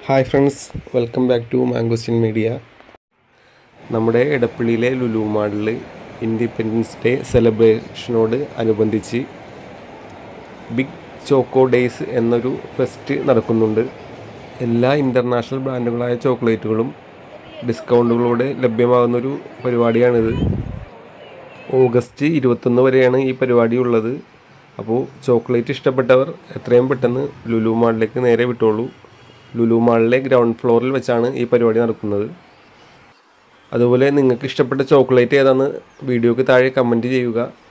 hi friends welcome back to Mangosteen Media നമ്മുടെ ഇടപ്പള്ളിയിലെ ലുലു മാളിൽ ഇൻഡിപെൻഡൻസ് ഡേ സെലിബ്രേഷനോട് അനുബന്ധിച്ച് ബിഗ് ചോക്കോ ഡേയ്സ് എന്നൊരു ഫെസ്റ്റ് നടക്കുന്നുണ്ട് എല്ലാ ഇൻ്റർനാഷണൽ ബ്രാൻഡുകളായ ചോക്ലേറ്റുകളും ഡിസ്കൗണ്ടുകളോടെ ലഭ്യമാകുന്നൊരു പരിപാടിയാണിത് ഓഗസ്റ്റ് ഇരുപത്തൊന്ന് വരെയാണ് ഈ പരിപാടി ഉള്ളത് അപ്പോൾ ചോക്ലേറ്റ് ഇഷ്ടപ്പെട്ടവർ എത്രയും പെട്ടെന്ന് ലുലു മാളിലേക്ക് നേരെ വിട്ടോളൂ ലുലു മാളിലെ ഗ്രൗണ്ട് ഫ്ലോറിൽ വെച്ചാണ് ഈ പരിപാടി നടക്കുന്നത് അതുപോലെ നിങ്ങൾക്ക് ഇഷ്ടപ്പെട്ട ചോക്ലേറ്റ് ഏതാണെന്ന് വീഡിയോക്ക് താഴെ കമൻറ്റ് ചെയ്യുക